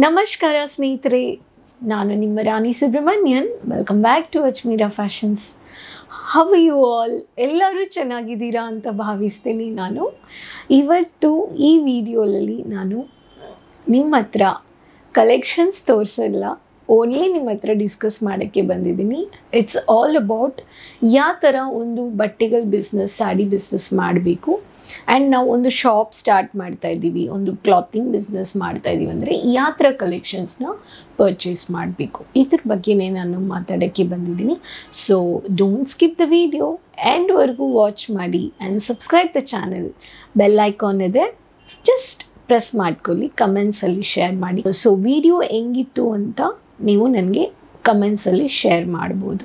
ನಮಸ್ಕಾರ ಸ್ನೇಹಿತರೆ ನಾನು ನಿಮ್ಮ Rani Subramanyan welcome back to Ajmeera fashions how you all ಎಲ್ಲರೂ ಚೆನ್ನಾಗಿದ್ದೀರಾ ಅಂತ ಭಾವಿಸ್ತೀನಿ ನಾನು ಇವತ್ತು ಈ ವಿಡಿಯೋದಲ್ಲಿ ನಾನು ನಿಮ್ಮ ಹತ್ರ ಕಲೆಕ್ಷನ್ಸ್ ತೋರಿಸಲ್ಲ ಓನ್ಲಿ ನಿಮ್ಮ ಹತ್ರ ಡಿಸ್ಕಸ್ ಮಾಡೋಕ್ಕೆ ಬಂದಿದ್ದೀನಿ ಇಟ್ಸ್ ಆಲ್ ಅಬೌಟ್ ಯಾವ ಥರ ಒಂದು ಬಟ್ಟೆಗಳ ಬಿಸ್ನೆಸ್ ಸ್ಯಾಡಿ ಬಿಸ್ನೆಸ್ ಮಾಡಬೇಕು ಆ್ಯಂಡ್ ನಾವು ಒಂದು ಶಾಪ್ ಸ್ಟಾರ್ಟ್ ಮಾಡ್ತಾ ಇದ್ದೀವಿ ಒಂದು ಕ್ಲಾತಿಂಗ್ ಬಿಸ್ನೆಸ್ ಮಾಡ್ತಾ ಇದ್ದೀವಿ ಅಂದರೆ ಯಾವ ಥರ ಕಲೆಕ್ಷನ್ಸ್ನ ಪರ್ಚೇಸ್ ಮಾಡಬೇಕು ಇದ್ರ ಬಗ್ಗೆನೇ ನಾನು ಮಾತಾಡೋಕ್ಕೆ ಬಂದಿದ್ದೀನಿ so don't skip the video ಎಂಡ್ವರೆಗೂ ವಾಚ್ ಮಾಡಿ and subscribe the channel bell icon ಇದೆ ಜಸ್ಟ್ ಪ್ರೆಸ್ ಮಾಡ್ಕೊಳ್ಳಿ ಕಮೆಂಟ್ಸಲ್ಲಿ ಶೇರ್ ಮಾಡಿ ಸೊ ವಿಡಿಯೋ ಹೆಂಗಿತ್ತು ಅಂತ ನೀವು ನನಗೆ ಕಮೆಂಟ್ಸಲ್ಲಿ ಶೇರ್ ಮಾಡ್ಬೋದು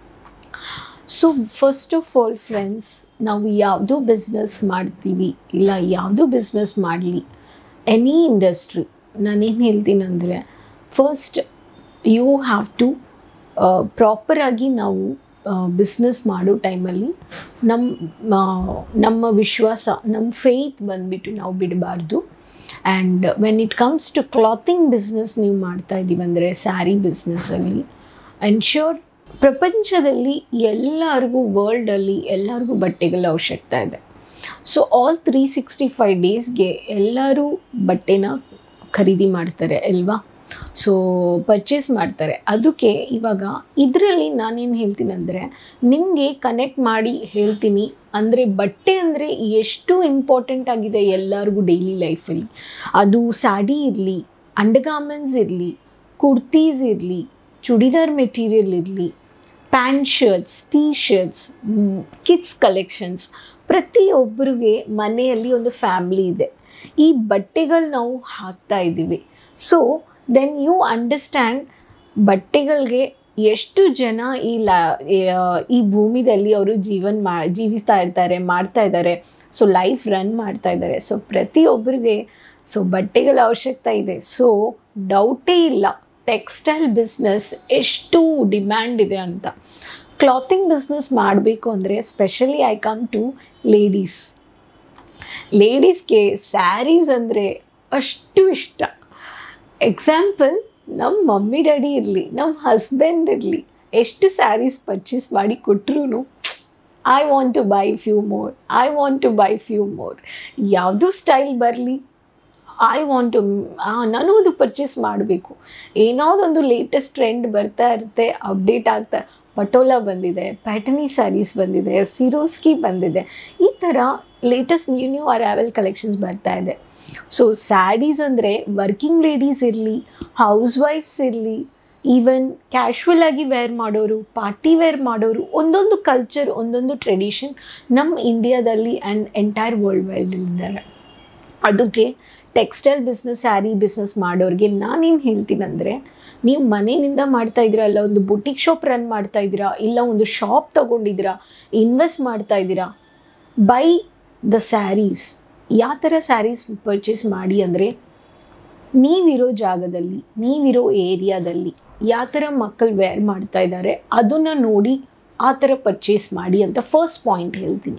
so first of all friends ನಾವು ಯಾವುದೋ ಬಿಸ್ನೆಸ್ ಮಾಡ್ತೀವಿ ಇಲ್ಲ ಯಾವುದೋ ಬಿಸ್ನೆಸ್ ಮಾಡಲಿ ಎನಿ ಇಂಡಸ್ಟ್ರಿ ನಾನೇನು ಹೇಳ್ತೀನಂದರೆ ಫಸ್ಟ್ ಯು ಹ್ಯಾವ್ ಟು ಪ್ರಾಪರಾಗಿ ನಾವು ಬಿಸ್ನೆಸ್ ಮಾಡೋ ಟೈಮಲ್ಲಿ ನಮ್ಮ ನಮ್ಮ ವಿಶ್ವಾಸ ನಮ್ಮ ಫೇತ್ ಬಂದುಬಿಟ್ಟು ನಾವು ಬಿಡಬಾರ್ದು and when it comes to clothing business ನೀವು ಮಾಡ್ತಾ ಇದ್ದೀವಿ ಅಂದರೆ ಸ್ಯಾರಿ ಬಿಸ್ನೆಸ್ಸಲ್ಲಿ ಶ್ಯೂರ್ ಪ್ರಪಂಚದಲ್ಲಿ ಎಲ್ಲರಿಗೂ ವರ್ಲ್ಡಲ್ಲಿ ಎಲ್ಲರಿಗೂ ಬಟ್ಟೆಗಳ ಅವಶ್ಯಕತೆ ಇದೆ so all three sixty five ಡೇಸ್ಗೆ ಎಲ್ಲರೂ ಬಟ್ಟೆನ ಖರೀದಿ ಮಾಡ್ತಾರೆ ಅಲ್ವಾ ಸೊ ಪರ್ಚೇಸ್ ಮಾಡ್ತಾರೆ ಅದಕ್ಕೆ ಇವಾಗ ಇದರಲ್ಲಿ ನಾನೇನು ಹೇಳ್ತೀನಿ ಅಂದರೆ ನಿಮಗೆ ಕನೆಕ್ಟ್ ಮಾಡಿ ಹೇಳ್ತೀನಿ ಅಂದರೆ ಬಟ್ಟೆ ಅಂದರೆ ಎಷ್ಟು ಇಂಪಾರ್ಟೆಂಟ್ ಆಗಿದೆ ಎಲ್ಲರಿಗೂ ಡೈಲಿ ಲೈಫಲ್ಲಿ ಅದು ಸ್ಯಾಡಿ ಇರಲಿ ಅಂಡರ್ಗಾರ್ಮೆಂಟ್ಸ್ ಇರಲಿ ಕುರ್ತೀಸ್ ಇರಲಿ ಚೂಡಿದಾರ್ ಮೆಟೀರಿಯಲ್ ಇರಲಿ pant shirts T shirts kids collections ಪ್ರತಿಯೊಬ್ಬರಿಗೆ ಮನೆಯಲ್ಲಿ ಒಂದು ಫ್ಯಾಮ್ಲಿ ಇದೆ ಈ ಬಟ್ಟೆಗಳು ನಾವು ಹಾಕ್ತಾ ಇದ್ದೀವಿ ಸೊ ದೆನ್ ಯು ಅಂಡರ್ಸ್ಟ್ಯಾಂಡ್ ಬಟ್ಟೆಗಳಿಗೆ ಎಷ್ಟು ಜನ ಈ ಲಾ ಈ ಭೂಮಿದಲ್ಲಿ ಅವರು ಜೀವನ ಮಾ ಜೀವಿಸ್ತಾ ಇರ್ತಾರೆ ಮಾಡ್ತಾ ಇದ್ದಾರೆ ಸೊ ಲೈಫ್ ರನ್ ಮಾಡ್ತಾ ಇದ್ದಾರೆ ಸೊ ಪ್ರತಿಯೊಬ್ಬರಿಗೆ ಸೊ ಬಟ್ಟೆಗಳ ಅವಶ್ಯಕತೆ ಇದೆ ಸೊ ಡೌಟೇ ಇಲ್ಲ ಟೆಕ್ಸ್ಟೈಲ್ ಬಿಸ್ನೆಸ್ ಎಷ್ಟು ಡಿಮ್ಯಾಂಡ್ ಇದೆ ಅಂತ ಕ್ಲಾತಿಂಗ್ ಬಿಸ್ನೆಸ್ ಮಾಡಬೇಕು ಅಂದರೆ specially I come to ladies ಲೇಡೀಸ್ಗೆ ಸ್ಯಾರೀಸ್ ಅಂದರೆ ಅಷ್ಟು ಇಷ್ಟ ಎಕ್ಸಾಂಪಲ್ ನಮ್ಮ ಮಮ್ಮಿ ಡ್ಯಾಡಿ ಇರಲಿ ನಮ್ಮ ಹಸ್ಬೆಂಡ್ ಇರಲಿ ಎಷ್ಟು ಸ್ಯಾರೀಸ್ ಪರ್ಚೇಸ್ ಮಾಡಿ ಕೊಟ್ಟರು I want to buy few more I want to buy few more ಯಾವುದೂ ಸ್ಟೈಲ್ ಬರಲಿ ಐ ವಾಂಟ್ ಟು ನಾನು ಅದು ಪರ್ಚೇಸ್ ಮಾಡಬೇಕು ಏನಾದೊಂದು ಲೇಟೆಸ್ಟ್ ಟ್ರೆಂಡ್ ಬರ್ತಾ ಇರುತ್ತೆ ಅಪ್ಡೇಟ್ ಆಗ್ತಾ ಪಟೋಲಾ ಬಂದಿದೆ ಪ್ಯಾಟರ್ನಿ ಸ್ಯಾರೀಸ್ ಬಂದಿದೆ ಸಿರೋಸ್ಕಿ ಬಂದಿದೆ ಈ ಥರ latest new new arrival collections ಬರ್ತಾ ಇದೆ ಸೊ ಸ್ಯಾಡೀಸ್ ಅಂದರೆ ವರ್ಕಿಂಗ್ ಲೇಡೀಸ್ ಇರಲಿ ಹೌಸ್ ವೈಫ್ಸ್ ಇರಲಿ ಈವನ್ ಕ್ಯಾಶುವಲ್ ಆಗಿ ವೇರ್ ಮಾಡೋರು ಪಾರ್ಟಿ ವೇರ್ ಮಾಡೋರು ಒಂದೊಂದು ಕಲ್ಚರ್ ಒಂದೊಂದು ಟ್ರೆಡಿಷನ್ ನಮ್ಮ ಇಂಡಿಯಾದಲ್ಲಿ ಆ್ಯಂಡ್ ಎಂಟೈರ್ ವರ್ಲ್ಡ್ ವೈಡ್ ಇದ್ದಾರೆ ಅದಕ್ಕೆ ಟೆಕ್ಸ್ಟೈಲ್ ಬಿಸ್ನೆಸ್ ಸ್ಯಾರಿ ಬಿಸ್ನೆಸ್ ಮಾಡೋರಿಗೆ ನಾನೇನು ಹೇಳ್ತೀನಂದರೆ ನೀವು ಮನೆಯಿಂದ ಮಾಡ್ತಾ ಇದ್ದೀರಾ ಇಲ್ಲ ಒಂದು ಬುಟಿಕ್ ಶಾಪ್ ರನ್ ಮಾಡ್ತಾ ಇದ್ದೀರಾ ಇಲ್ಲ ಒಂದು ಶಾಪ್ ತೊಗೊಂಡಿದ್ದೀರಾ ಇನ್ವೆಸ್ಟ್ ಮಾಡ್ತಾ ಇದ್ದೀರಾ ಬೈ ದ ಸ್ಯಾರೀಸ್ ಯಾವ ಥರ ಸ್ಯಾರೀಸ್ ಪರ್ಚೇಸ್ ಮಾಡಿ ಅಂದರೆ ನೀವಿರೋ ಜಾಗದಲ್ಲಿ ನೀವಿರೋ ಏರಿಯಾದಲ್ಲಿ ಯಾವ ಥರ ಮಕ್ಕಳು ವೇರ್ ಮಾಡ್ತಾ ಇದ್ದಾರೆ ಅದನ್ನು ನೋಡಿ ಆ ಥರ ಪರ್ಚೇಸ್ ಮಾಡಿ ಅಂತ ಫಸ್ಟ್ ಪಾಯಿಂಟ್ ಹೇಳ್ತೀನಿ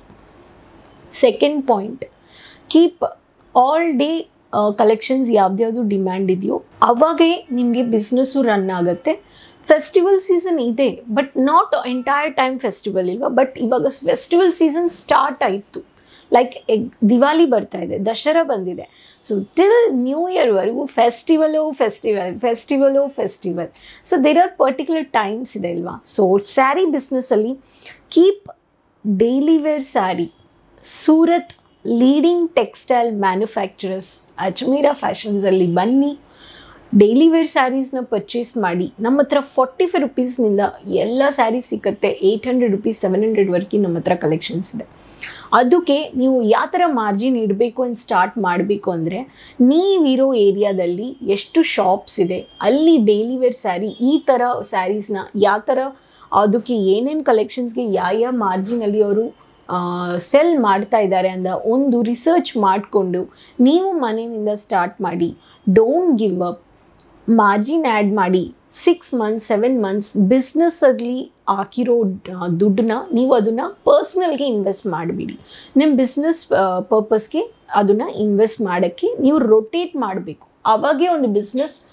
second point keep all day collections ಯಾವ್ದ್ಯಾವುದು ಡಿಮ್ಯಾಂಡ್ ಇದೆಯೋ ಅವಾಗೇ ನಿಮಗೆ ಬಿಸ್ನೆಸ್ಸು ರನ್ ಆಗುತ್ತೆ ಫೆಸ್ಟಿವಲ್ ಸೀಸನ್ ಇದೆ but not entire time festival ಇಲ್ವಾ ಬಟ್ ಇವಾಗ ಫೆಸ್ಟಿವಲ್ ಸೀಸನ್ ಸ್ಟಾರ್ಟ್ ಆಯಿತು ಲೈಕ್ ಎಗ್ ದಿವಾಲಿ ಬರ್ತಾ ಇದೆ ದಸರಾ ಬಂದಿದೆ ಸೊ ಟಿಲ್ ನ್ಯೂ ಇಯರ್ವರೆಗೂ festival festival festival festival so there are particular times ಇದೆ ಅಲ್ವಾ ಸೊ ಸ್ಯಾರಿ ಬಿಸ್ನೆಸ್ಸಲ್ಲಿ keep daily wear sari Surat leading textile manufacturers Ajmeera ಫ್ಯಾಷನ್ಸಲ್ಲಿ ಬನ್ನಿ ಡೈಲಿ ವೇರ್ ಸ್ಯಾರೀಸ್ನ ಪರ್ಚೇಸ್ ಮಾಡಿ ನಮ್ಮ ಹತ್ರ ಫಾರ್ಟಿ ಫೈವ್ ರುಪೀಸ್ನಿಂದ ಎಲ್ಲ ಸ್ಯಾರೀಸ್ ಸಿಕ್ಕತ್ತೆ ಏಯ್ಟ್ ಹಂಡ್ರೆಡ್ ರುಪೀಸ್ ಸೆವೆನ್ ಹಂಡ್ರೆಡ್ವರೆಗೆ ನಮ್ಮ ಹತ್ರ ಕಲೆಕ್ಷನ್ಸ್ ಇದೆ ಅದಕ್ಕೆ ನೀವು ಯಾವ ಥರ ಮಾರ್ಜಿನ್ ಇಡಬೇಕು ಅಂತ ಸ್ಟಾರ್ಟ್ ಮಾಡಬೇಕು ಅಂದರೆ ನೀವಿರೋ ಏರಿಯಾದಲ್ಲಿ ಎಷ್ಟು ಶಾಪ್ಸ್ ಇದೆ ಅಲ್ಲಿ ಡೈಲಿ ವೇರ್ ಸ್ಯಾರಿ ಈ ಥರ ಸ್ಯಾರೀಸ್ನ ಯಾವ ಥರ ಅದಕ್ಕೆ ಏನೇನು ಕಲೆಕ್ಷನ್ಸ್ಗೆ ಯಾವ ಯಾವ ಮಾರ್ಜಿನಲ್ಲಿ ಅವರು ಸೆಲ್ ಮಾಡ್ತಾ ಇದ್ದಾರೆ ಅಂತ ಒಂದು ರಿಸರ್ಚ್ ಮಾಡಿಕೊಂಡು ನೀವು ಮನೆಯಿಂದ ಸ್ಟಾರ್ಟ್ ಮಾಡಿ don't give up margin add ಮಾಡಿ ಸಿಕ್ಸ್ ಮಂತ್ಸ್ ಸೆವೆನ್ ಮಂತ್ಸ್ ಬಿಸ್ನೆಸ್ಸಲ್ಲಿ ಹಾಕಿರೋ ದುಡ್ಡನ್ನ ನೀವು ಅದನ್ನು ಪರ್ಸ್ನಲ್ಗೆ ಇನ್ವೆಸ್ಟ್ ಮಾಡಿಬಿಡಿ ನಿಮ್ಮ ಬಿಸ್ನೆಸ್ ಪರ್ಪಸ್ಗೆ ಅದನ್ನು ಇನ್ವೆಸ್ಟ್ ಮಾಡೋಕ್ಕೆ ನೀವು ರೊಟೇಟ್ ಮಾಡಬೇಕು ಆವಾಗೇ ಒಂದು ಬಿಸ್ನೆಸ್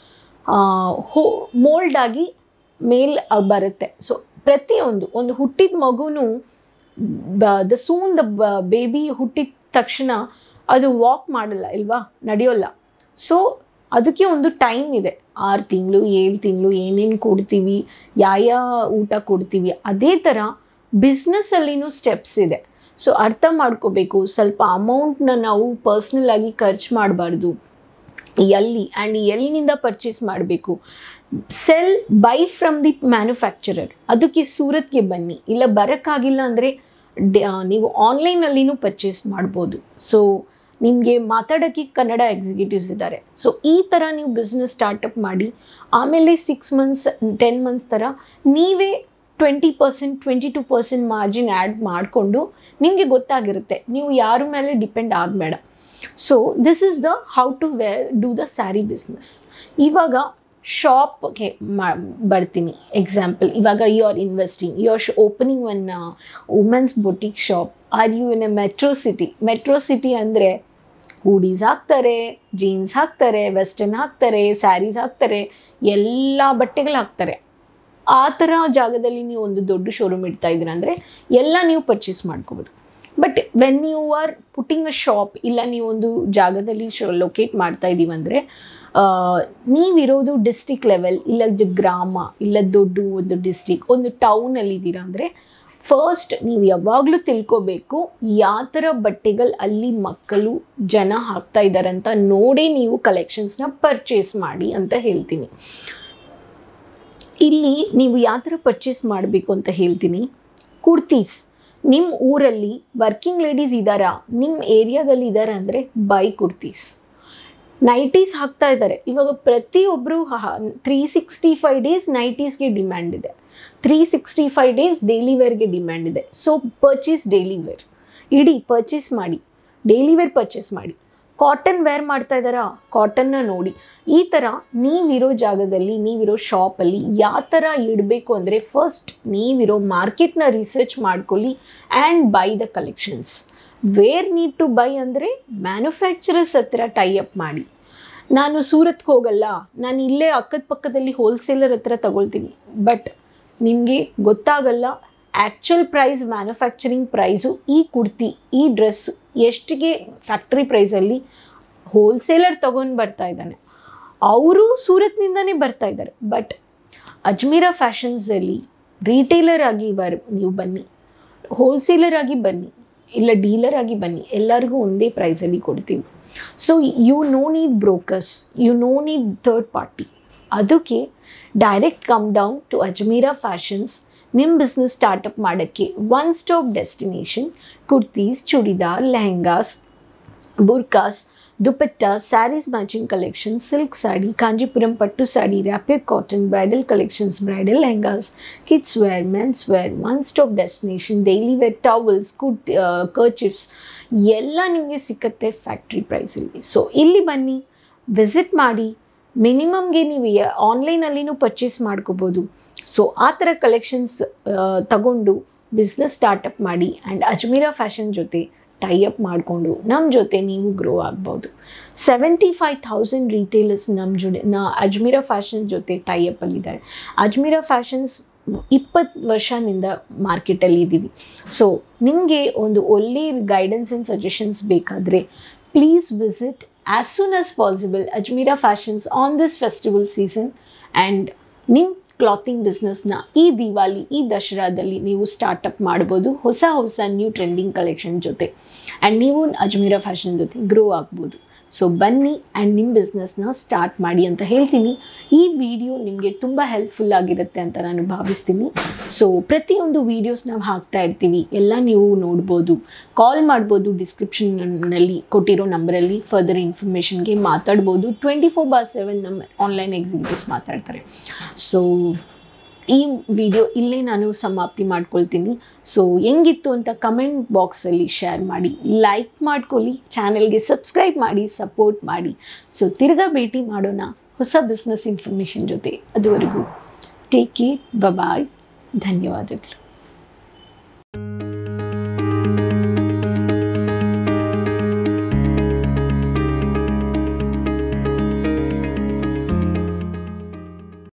ಹೋ ಮೋಲ್ಡ್ ಆಗಿ ಮೇಲ್ ಬರುತ್ತೆ ಸೊ ಪ್ರತಿಯೊಂದು ಒಂದು ಹುಟ್ಟಿದ ಮಗುನು ದ ಸೂನ್ ದ ಬೇಬಿ ಹುಟ್ಟಿದ ತಕ್ಷಣ ಅದು ವಾಕ್ ಮಾಡಲ್ಲ ಇಲ್ವಾ ನಡೆಯೋಲ್ಲ ಸೊ ಅದಕ್ಕೆ ಒಂದು ಟೈಮ್ ಇದೆ ಆರು ತಿಂಗಳು ಏಳು ತಿಂಗಳು ಏನೇನು ಕೊಡ್ತೀವಿ ಯಾವ ಊಟ ಕೊಡ್ತೀವಿ ಅದೇ ಥರ ಬಿಸ್ನೆಸ್ಸಲ್ಲಿನೂ ಸ್ಟೆಪ್ಸ್ ಇದೆ ಸೊ ಅರ್ಥ ಮಾಡ್ಕೋಬೇಕು ಸ್ವಲ್ಪ ಅಮೌಂಟ್ನ ನಾವು ಪರ್ಸ್ನಲ್ ಆಗಿ ಖರ್ಚು ಮಾಡಬಾರ್ದು ಎಲ್ಲಿ ಆ್ಯಂಡ್ ಎಲ್ಲಿನಿಂದ ಪರ್ಚೇಸ್ ಮಾಡಬೇಕು sell buy from the manufacturer ಅದಕ್ಕೆ ಸೂರತ್ಗೆ ಬನ್ನಿ ಇಲ್ಲ ಬರೋಕ್ಕಾಗಿಲ್ಲ ಅಂದರೆ ನೀವು ಆನ್ಲೈನಲ್ಲಿನೂ ಪರ್ಚೇಸ್ ಮಾಡ್ಬೋದು ಸೊ ನಿಮಗೆ ಮಾತಾಡೋಕ್ಕೆ ಕನ್ನಡ ಎಕ್ಸಿಕ್ಯೂಟಿವ್ಸ್ ಇದ್ದಾರೆ ಸೊ ಈ ಥರ ನೀವು ಬಿಸ್ನೆಸ್ ಸ್ಟಾರ್ಟಪ್ ಮಾಡಿ ಆಮೇಲೆ ಸಿಕ್ಸ್ ಮಂತ್ಸ್ ಟೆನ್ ಮಂತ್ಸ್ ಥರ ನೀವೇ twenty percent twenty two percent margin add ಮಾಡಿಕೊಂಡು ನಿಮಗೆ ಗೊತ್ತಾಗಿರುತ್ತೆ ನೀವು ಯಾರ ಮೇಲೆ ಡಿಪೆಂಡ್ ಆಗಬೇಡ so this is the how to where do the sari business ಇವಾಗ ಶಾಪ್ಗೆ ಮಾ ಬರ್ತೀನಿ ಎಕ್ಸಾಂಪಲ್ ಇವಾಗ you are investing you are opening one women's boutique shop or you in a metro city metro city ಅಂದರೆ ಹೂಡೀಸ್ ಹಾಕ್ತಾರೆ jeans ಹಾಕ್ತಾರೆ western ಹಾಕ್ತಾರೆ ಸ್ಯಾರೀಸ್ ಹಾಕ್ತಾರೆ ಎಲ್ಲ ಬಟ್ಟೆಗಳು ಹಾಕ್ತಾರೆ ಆ ಥರ ಜಾಗದಲ್ಲಿ ನೀವು ಒಂದು ದೊಡ್ಡ ಶೋರೂಮ್ ಇಡ್ತಾ ಇದ್ದೀರ ಅಂದರೆ ಎಲ್ಲ ನೀವು ಪರ್ಚೇಸ್ ಮಾಡ್ಕೋಬೋದು but when you are putting a shop ಇಲ್ಲ ನೀವು ಒಂದು ಜಾಗದಲ್ಲಿ ಶೋ ಲೊಕೇಟ್ ಮಾಡ್ತಾ ಇದ್ದೀವಿ ಅಂದರೆ ನೀವಿರೋದು ಡಿಸ್ಟಿಕ್ ಲೆವೆಲ್ ಇಲ್ಲ ಗ್ರಾಮ ಇಲ್ಲ ದೊಡ್ಡ ಒಂದು ಡಿಸ್ಟಿಕ್ ಒಂದು ಟೌನಲ್ಲಿ ಇದ್ದೀರಾ ಅಂದರೆ ಫಸ್ಟ್ ನೀವು ಯಾವಾಗಲೂ ತಿಳ್ಕೋಬೇಕು ಯಾವ ಥರ ಬಟ್ಟೆಗಳು ಅಲ್ಲಿ ಮಕ್ಕಳು ಜನ ಹಾಕ್ತಾ ಇದ್ದಾರೆ ಅಂತ ನೋಡೇ ನೀವು ಕಲೆಕ್ಷನ್ಸ್ನ ಪರ್ಚೇಸ್ ಮಾಡಿ ಅಂತ ಹೇಳ್ತೀನಿ ಇಲ್ಲಿ ನೀವು ಯಾವ ಥರ ಪರ್ಚೇಸ್ ಮಾಡಬೇಕು ಅಂತ ಹೇಳ್ತೀನಿ ಕುರ್ತೀಸ್ ನಿಮ್ಮ ಊರಲ್ಲಿ ವರ್ಕಿಂಗ್ ಲೇಡೀಸ್ ಇದ್ದಾರಾ ನಿಮ್ಮ ಏರಿಯಾದಲ್ಲಿ ಇದ್ದಾರೆ ಅಂದರೆ ಬೈ ಕುರ್ತೀಸ್ ನೈಟೀಸ್ ಹಾಕ್ತಾ ಇದ್ದಾರೆ ಇವಾಗ ಪ್ರತಿಯೊಬ್ಬರು ತ್ರೀ ಸಿಕ್ಸ್ಟಿ ಫೈವ್ ಡೇಸ್ ನೈಟೀಸ್ಗೆ ಡಿಮ್ಯಾಂಡ್ ಇದೆ three sixty five days daily ವೇರ್ಗೆ ಡಿಮ್ಯಾಂಡ್ ಇದೆ ಸೊ ಪರ್ಚೇಸ್ ಡೈಲಿ ವೇರ್ ಇಡೀ ಪರ್ಚೇಸ್ ಮಾಡಿ ಡೈಲಿ ವೇರ್ ಪರ್ಚೇಸ್ ಮಾಡಿ ಕಾಟನ್ ವೇರ್ ಮಾಡ್ತಾ ಇದ್ದಾರಾ ಕಾಟನ್ನ ನೋಡಿ ಈ ಥರ ನೀವಿರೋ ಜಾಗದಲ್ಲಿ ನೀವಿರೋ ಶಾಪಲ್ಲಿ ಯಾವ ಥರ ಇಡಬೇಕು ಅಂದರೆ ಫಸ್ಟ್ ನೀವಿರೋ ಮಾರ್ಕೆಟ್ನ ರಿಸರ್ಚ್ ಮಾಡ್ಕೊಳ್ಳಿ and buy the collections where need to buy ಅಂದರೆ ಮ್ಯಾನುಫ್ಯಾಕ್ಚರರ್ಸ್ ಹತ್ರ ಟೈ ಅಪ್ ಮಾಡಿ ನಾನು ಸೂರತ್ಗೆ ಹೋಗಲ್ಲ ನಾನು ಇಲ್ಲೇ ಅಕ್ಕದ ಪಕ್ಕದಲ್ಲಿ ಹೋಲ್ಸೇಲರ್ ಹತ್ರ ತಗೊಳ್ತೀನಿ ಬಟ್ ನಿಮಗೆ ಗೊತ್ತಾಗಲ್ಲ ಆ್ಯಕ್ಚುಯಲ್ ಪ್ರೈಸ್ ಮ್ಯಾನುಫ್ಯಾಕ್ಚರಿಂಗ್ ಪ್ರೈಸು ಈ ಕುರ್ತಿ ಈ ಡ್ರೆಸ್ ಎಷ್ಟಿಗೆ ಫ್ಯಾಕ್ಟ್ರಿ ಪ್ರೈಸಲ್ಲಿ ಹೋಲ್ಸೇಲರ್ ತೊಗೊಂಡು ಬರ್ತಾ ಇದ್ದಾನೆ ಅವರು ಸೂರತ್ನಿಂದನೇ ಬರ್ತಾ ಇದ್ದಾರೆ ಬಟ್ ಅಜ್ಮೀರಾ ಫ್ಯಾಷನ್ಸಲ್ಲಿ ರೀಟೇಲರ್ ಆಗಿ ಬರ್ ನೀವು ಬನ್ನಿ ಹೋಲ್ಸೇಲರ್ ಆಗಿ ಬನ್ನಿ ಇಲ್ಲ ಡೀಲರ್ ಆಗಿ ಬನ್ನಿ ಎಲ್ಲರಿಗೂ ಒಂದೇ ಪ್ರೈಸಲ್ಲಿ ಕೊಡ್ತೀವಿ so you no need brokers you no need third party ಅದಕ್ಕೆ direct come down to Ajmeera fashions ನಿಮ್ಮ ಬಿಸ್ನೆಸ್ ಸ್ಟಾರ್ಟಪ್ ಮಾಡೋಕ್ಕೆ one stop destination kurtis churidar lehengas ಬುರ್ಕಾಸ್ dupatta saris matching collection silk sari Kanjeevaram pattu sari rapid cotton bridal collections bridal lehengas kids wear men's wear one stop destination daily wear towels kurti kerchiefs ಎಲ್ಲ ನಿಮಗೆ ಸಿಕ್ಕತ್ತೆ factory ಪ್ರೈಸಲ್ಲಿ so ಇಲ್ಲಿ ಬನ್ನಿ visit ಮಾಡಿ ಮಿನಿಮಮ್ಗೆ ನೀವು ಆನ್ಲೈನಲ್ಲಿನೂ ಪರ್ಚೇಸ್ ಮಾಡ್ಕೋಬೋದು ಸೊ ಆ ಥರ ಕಲೆಕ್ಷನ್ಸ್ ತಗೊಂಡು ಬಿಸ್ನೆಸ್ ಸ್ಟಾರ್ಟಪ್ ಮಾಡಿ ಆ್ಯಂಡ್ ಅಜ್ಮೀರಾ ಫ್ಯಾಷನ್ ಜೊತೆ ಟೈ ಅಪ್ ಮಾಡಿಕೊಂಡು ನಮ್ಮ ಜೊತೆ ನೀವು ಗ್ರೋ ಆಗ್ಬೋದು ಸೆವೆಂಟಿ ಫೈವ್ ಥೌಸಂಡ್ ರಿಟೇಲರ್ಸ್ ನಮ್ಮ ಜೊತೆ ನಾ ಅಜ್ಮೀರಾ ಫ್ಯಾಷನ್ ಜೊತೆ ಟೈ ಅಪ್ಪಲ್ಲಿದ್ದಾರೆ ಅಜ್ಮೀರಾ ಫ್ಯಾಷನ್ಸ್ ಇಪ್ಪತ್ತು ವರ್ಷದಿಂದ ಮಾರ್ಕೆಟಲ್ಲಿ ಇದ್ದೀವಿ ಸೊ ನಿಮಗೆ ಒಂದು ಒಳ್ಳೆ ಗೈಡೆನ್ಸ್ ಆ್ಯಂಡ್ ಸಜೆಷನ್ಸ್ ಬೇಕಾದರೆ please visit as soon as possible Ajmera fashions on this festival season and ನಿಮ್ಮ ಕ್ಲಾತಿಂಗ್ ಬಿಸ್ನೆಸ್ನ ಈ ದಿವಾಲಿ ಈ ದಸರಾದಲ್ಲಿ ನೀವು ಸ್ಟಾರ್ಟಪ್ ಮಾಡ್ಬೋದು ಹೊಸ ಹೊಸ ನ್ಯೂ ಟ್ರೆಂಡಿಂಗ್ ಕಲೆಕ್ಷನ್ ಜೊತೆ ಆ್ಯಂಡ್ ನೀವು ಅಜ್ಮೀರಾ ಫ್ಯಾಷನ್ ಜೊತೆ ಗ್ರೋ ಆಗ್ಬೋದು ಸೊ ಬನ್ನಿ ಆ್ಯಂಡ್ ನಿಮ್ಮ ಬಿಸ್ನೆಸ್ನ ಸ್ಟಾರ್ಟ್ ಮಾಡಿ ಅಂತ ಹೇಳ್ತೀನಿ ಈ ವಿಡಿಯೋ ನಿಮಗೆ ತುಂಬ ಹೆಲ್ಪ್ಫುಲ್ ಆಗಿರುತ್ತೆ ಅಂತ ನಾನು ಭಾವಿಸ್ತೀನಿ ಸೊ ಪ್ರತಿಯೊಂದು ವೀಡಿಯೋಸ್ ನಾವು ಹಾಕ್ತಾ ಇರ್ತೀವಿ ಎಲ್ಲ ನೀವು ನೋಡ್ಬೋದು ಕಾಲ್ ಮಾಡ್ಬೋದು ಡಿಸ್ಕ್ರಿಪ್ಷನ್ನಲ್ಲಿ ಕೊಟ್ಟಿರೋ ನಂಬರಲ್ಲಿ ಫರ್ದರ್ ಇನ್ಫಾರ್ಮೇಷನ್ಗೆ ಮಾತಾಡ್ಬೋದು ಟ್ವೆಂಟಿ ಫೋರ್ ಬಾರ್ ಸೆವೆನ್ ನಮ್ಮ ಆನ್ಲೈನ್ ಎಕ್ಸಿಕ್ಯೂಟಿವ್ಸ್ ಮಾತಾಡ್ತಾರೆ ಸೊ ಈ ವಿಡಿಯೋ ಇಲ್ಲೇ ನಾನು ಸಮಾಪ್ತಿ ಮಾಡ್ಕೊಳ್ತೀನಿ ಸೊ ಹೆಂಗಿತ್ತು ಅಂತ ಕಮೆಂಟ್ ಬಾಕ್ಸಲ್ಲಿ ಶೇರ್ ಮಾಡಿ ಲೈಕ್ ಮಾಡ್ಕೊಳ್ಳಿ ಚಾನೆಲ್ಗೆ ಸಬ್ಸ್ಕ್ರೈಬ್ ಮಾಡಿ ಸಪೋರ್ಟ್ ಮಾಡಿ ಸೊ ತಿರ್ಗಾ ಭೇಟಿ ಮಾಡೋಣ ಹೊಸ ಬಿಸ್ನೆಸ್ ಇನ್ಫಾರ್ಮೇಷನ್ ಜೊತೆ ಅದುವರೆಗೂ ಟೇಕ್ ಕೇರ್ ಬಾಯ್ ಧನ್ಯವಾದಗಳು